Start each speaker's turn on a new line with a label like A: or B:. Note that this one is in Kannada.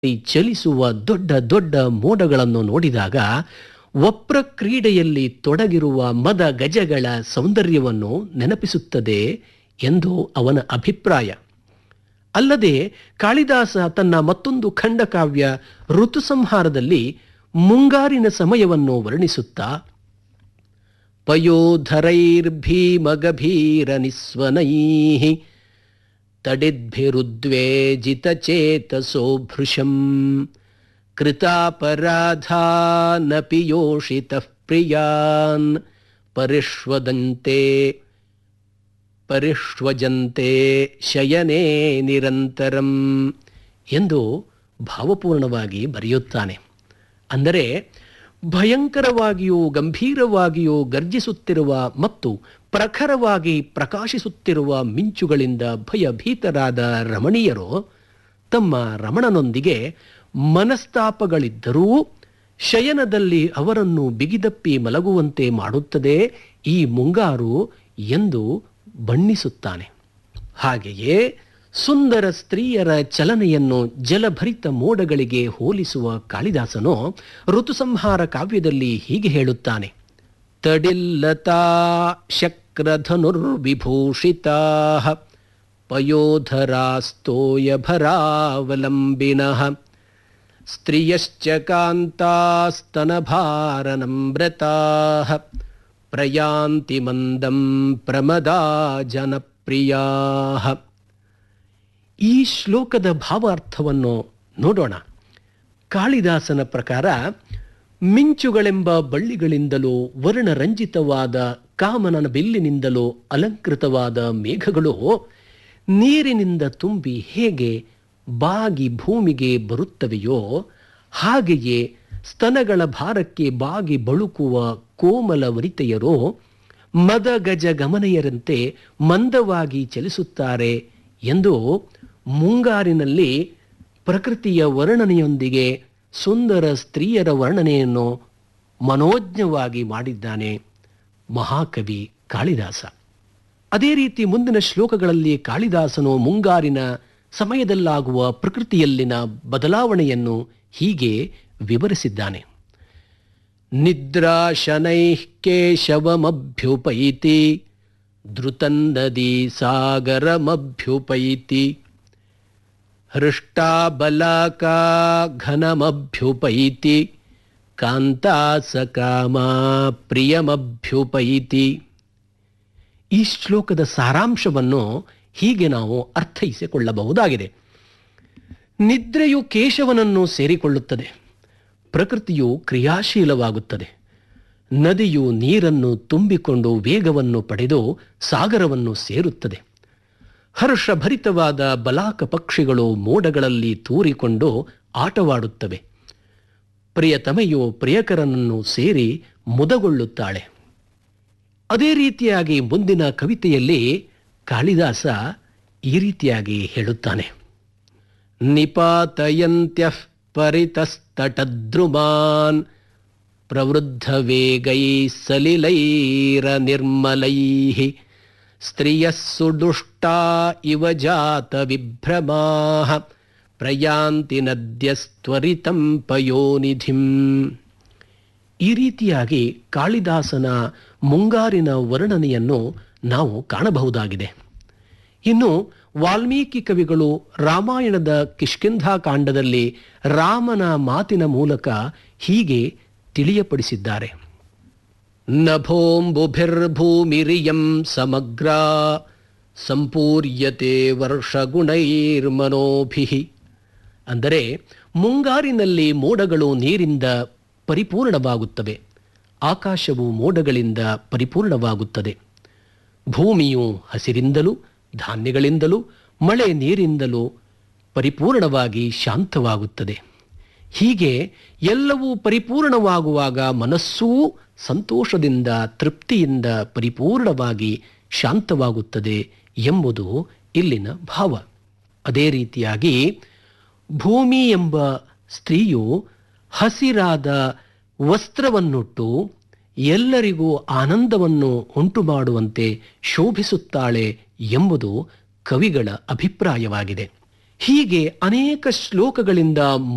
A: ಈ ಚಲಿಸುವ ದೊಡ್ಡ ದೊಡ್ಡ ಮೋಡಗಳನ್ನು ನೋಡಿದಾಗ ವಪ್ರ ಕ್ರೀಡೆಯಲ್ಲಿ ತೊಡಗಿರುವ ಮದ ಗಜಗಳ ಸೌಂದರ್ಯವನ್ನು ನೆನಪಿಸುತ್ತದೆ ಎಂದು ಅವನ ಅಭಿಪ್ರಾಯ ಅಲ್ಲದೆ ಕಾಳಿದಾಸ ತನ್ನ ಮತ್ತೊಂದು ಖಂಡಕಾವ್ಯ ಋತುಸಂಹಾರದಲ್ಲಿ ಮುಂಗಾರಿನ ಸಮಯವನ್ನು ವರ್ಣಿಸುತ್ತಾ ಪಯೋಧರೈರ್ಭೀಮಗಭೀರನಿಸ್ವನೈಃ ತಡಿದ್ಭಿರುದ್ವೇಜಿತಚೇತಸೋ ಭೃಶಂ ಕೃತಾಪರಾಧಾನಪಿ ಯೋಷಿತಃ ಪ್ರಿಯಾನ್ ಪರಿಷ್ವದಂತೆ ಪರಿಷ್ವಜಂತೆ ಶಯನೇ ನಿರಂತರಂ ಎಂದು ಭಾವಪೂರ್ಣವಾಗಿ ಬರೆಯುತ್ತಾನೆ ಅಂದರೆ ಭಯಂಕರವಾಗಿಯೂ ಗಂಭೀರವಾಗಿಯೂ ಗರ್ಜಿಸುತ್ತಿರುವ ಮತ್ತು ಪ್ರಖರವಾಗಿ ಪ್ರಕಾಶಿಸುತ್ತಿರುವ ಮಿಂಚುಗಳಿಂದ ಭಯಭೀತರಾದ ರಮಣೀಯರು ತಮ್ಮ ರಮಣನೊಂದಿಗೆ ಮನಸ್ತಾಪಗಳಿದ್ದರೂ ಶಯನದಲ್ಲಿ ಅವರನ್ನು ಬಿಗಿದಪ್ಪಿ ಮಲಗುವಂತೆ ಮಾಡುತ್ತದೆ ಈ ಮುಂಗಾರು ಎಂದು ಬಣ್ಣಿಸುತ್ತಾನೆ ಹಾಗೆಯೇ ಸುಂದರ ಸ್ತ್ರೀಯರ ಚಲನೆಯನ್ನು ಜಲಭರಿತ ಮೋಡಗಳಿಗೆ ಹೋಲಿಸುವ ಕಾಳಿದಾಸನು ಋತುಸಂಹಾರ ಕಾವ್ಯದಲ್ಲಿ ಹೀಗೆ ಹೇಳುತ್ತಾನೆ ತಡಿಲ್ಲತಾ ಶಕ್ರಧನುರ್ವಿಭೂಷಿತಾ ಪಯೋಧರಾಸ್ತೋಯಭರಾವಲಂಬಿನಃ ಸ್ತ್ರಿಯಶ್ಚ ಕಾಂತಾಸ್ತನಭಾರನಮ್ರತಾ ಪ್ರಯಾಂತಿ ಮಂದಂ ಪ್ರಮದಾ ಜನಪ್ರಿಯಾ ಈ ಶ್ಲೋಕದ ಭಾವಾರ್ಥವನ್ನು ನೋಡೋಣ ಕಾಳಿದಾಸನ ಪ್ರಕಾರ ಮಿಂಚುಗಳೆಂಬ ಬಳ್ಳಿಗಳಿಂದಲೂ ವರ್ಣರಂಜಿತವಾದ ಕಾಮನನ ಬಿಲ್ಲಿನಿಂದಲೂ ಅಲಂಕೃತವಾದ ಮೇಘಗಳು ನೀರಿನಿಂದ ತುಂಬಿ ಹೇಗೆ ಬಾಗಿ ಭೂಮಿಗೆ ಬರುತ್ತವೆಯೋ ಹಾಗೆಯೇ ಸ್ತನಗಳ ಭಾರಕ್ಕೆ ಬಾಗಿ ಬಳುಕುವ ಕೋಮಲ ವನಿತೆಯರು ಮದ ಗಜ ಗಮನೆಯರಂತೆ ಮಂದವಾಗಿ ಚಲಿಸುತ್ತಾರೆ ಎಂದು ಮುಂಗಾರಿನಲ್ಲಿ ಪ್ರಕೃತಿಯ ವರ್ಣನೆಯೊಂದಿಗೆ ಸುಂದರ ಸ್ತ್ರೀಯರ ವರ್ಣನೆಯನ್ನು ಮನೋಜ್ಞವಾಗಿ ಮಾಡಿದ್ದಾನೆ ಮಹಾಕವಿ ಕಾಳಿದಾಸ ಅದೇ ರೀತಿ ಮುಂದಿನ ಶ್ಲೋಕಗಳಲ್ಲಿ ಕಾಳಿದಾಸನು ಮುಂಗಾರಿನ ಸಮಯದಲ್ಲಾಗುವ ಪ್ರಕೃತಿಯಲ್ಲಿನ ಬದಲಾವಣೆಯನ್ನು ಹೀಗೆ ವಿವರಿಸಿದ್ದಾನೆ ನಿದ್ರಾಶನೈಃ ಕೇಶವಮಭ್ಯುಪೈತಿ ಧೃತನ್ನದಿ ಸಾಗರಮಭ್ಯುಪೈತಿ ಹೃಷ್ಟಾಬಲಾಕಾ ಘನಮಭ್ಯುಪೈತಿ ಕಾಂತಾಸಕಾಮಾ ಪ್ರಿಯಮಭ್ಯುಪೈತಿ ಈ ಶ್ಲೋಕದ ಸಾರಾಂಶವನ್ನು ಹೀಗೆ ನಾವು ಅರ್ಥೈಸಿಕೊಳ್ಳಬಹುದಾಗಿದೆ ನಿದ್ರೆಯು ಕೇಶವನನ್ನು ಸೇರಿಕೊಳ್ಳುತ್ತದೆ ಪ್ರಕೃತಿಯು ಕ್ರಿಯಾಶೀಲವಾಗುತ್ತದೆ ನದಿಯು ನೀರನ್ನು ತುಂಬಿಕೊಂಡು ವೇಗವನ್ನು ಪಡೆದು ಸಾಗರವನ್ನು ಸೇರುತ್ತದೆ ಹರ್ಷಭರಿತವಾದ ಬಲಾಕ ಪಕ್ಷಿಗಳು ಮೋಡಗಳಲ್ಲಿ ತೂರಿಕೊಂಡು ಆಟವಾಡುತ್ತವೆ ಪ್ರಿಯತಮೆಯು ಪ್ರಿಯಕರನನ್ನು ಸೇರಿ ಮುದಗೊಳ್ಳುತ್ತಾಳೆ ಅದೇ ರೀತಿಯಾಗಿ ಮುಂದಿನ ಕವಿತೆಯಲ್ಲಿ ಕಾಳಿದಾಸ ಈ ರೀತಿಯಾಗಿ ಹೇಳುತ್ತಾನೆ ನಿಪಾತಯಂತ್ಯಃ ಪರಿತಸ್ತಟದ್ರುಮಾನ್ ಪ್ರವೃದ್ಧ ವೇಗೈ ಸಲಿಲೈರ ನಿರ್ಮಲೈಃ ಸ್ತ್ರಿಯಃ ಸುದುಷ್ಟಾ ಇವ ಜಾತ ವಿಭ್ರಮಾಃ ಪ್ರಯಾಂತಿ ನದ್ಯಸ್ತ್ವರಿತಂ ಪಯೋನಿಧಿಂ ಈ ರೀತಿಯಾಗಿ ಕಾಳಿದಾಸನ ಮುಂಗಾರಿನ ವರ್ಣನೆಯನ್ನು ನಾವು ಕಾಣಬಹುದಾಗಿದೆ ಇನ್ನು ವಾಲ್ಮೀಕಿ ಕವಿಗಳು ರಾಮಾಯಣದ ಕಿಷ್ಕಿಂಧಾಕಾಂಡದಲ್ಲಿ ರಾಮನ ಮಾತಿನ ಮೂಲಕ ಹೀಗೆ ತಿಳಿಯಪಡಿಸಿದ್ದಾರೆ ನಭೋಂಬುಭಿರ್ಭೂಮಿರಿಯಂ ಸಮಗ್ರ ಸಂಪೂರ್ಯತೆ ವರ್ಷಗುಣೈರ್ಮನೋಭಿ ಅಂದರೆ ಮುಂಗಾರಿನಲ್ಲಿ ಮೋಡಗಳು ನೀರಿಂದ ಪರಿಪೂರ್ಣವಾಗುತ್ತವೆ ಆಕಾಶವು ಮೋಡಗಳಿಂದ ಪರಿಪೂರ್ಣವಾಗುತ್ತದೆ ಭೂಮಿಯು ಹಸಿರಿಂದಲೂ ಧಾನ್ಯಗಳಿಂದಲೂ ಮಳೆ ನೀರಿಂದಲೂ ಪರಿಪೂರ್ಣವಾಗಿ ಶಾಂತವಾಗುತ್ತದೆ ಹೀಗೆ ಎಲ್ಲವೂ ಪರಿಪೂರ್ಣವಾಗುವಾಗ ಮನಸ್ಸೂ ಸಂತೋಷದಿಂದ ತೃಪ್ತಿಯಿಂದ ಪರಿಪೂರ್ಣವಾಗಿ ಶಾಂತವಾಗುತ್ತದೆ ಎಂಬುದು ಇಲ್ಲಿನ ಭಾವ ಅದೇ ರೀತಿಯಾಗಿ ಭೂಮಿ ಎಂಬ ಸ್ತ್ರೀಯು ಹಸಿರಾದ ವಸ್ತ್ರವನ್ನುಟ್ಟು ಎಲ್ಲರಿಗೂ ಆನಂದವನ್ನು ಉಂಟು ಮಾಡುವಂತೆ ಶೋಭಿಸುತ್ತಾಳೆ ಎಂಬುದು ಕವಿಗಳ ಅಭಿಪ್ರಾಯವಾಗಿದೆ ಹೀಗೆ ಅನೇಕ ಶ್ಲೋಕಗಳಿಂದ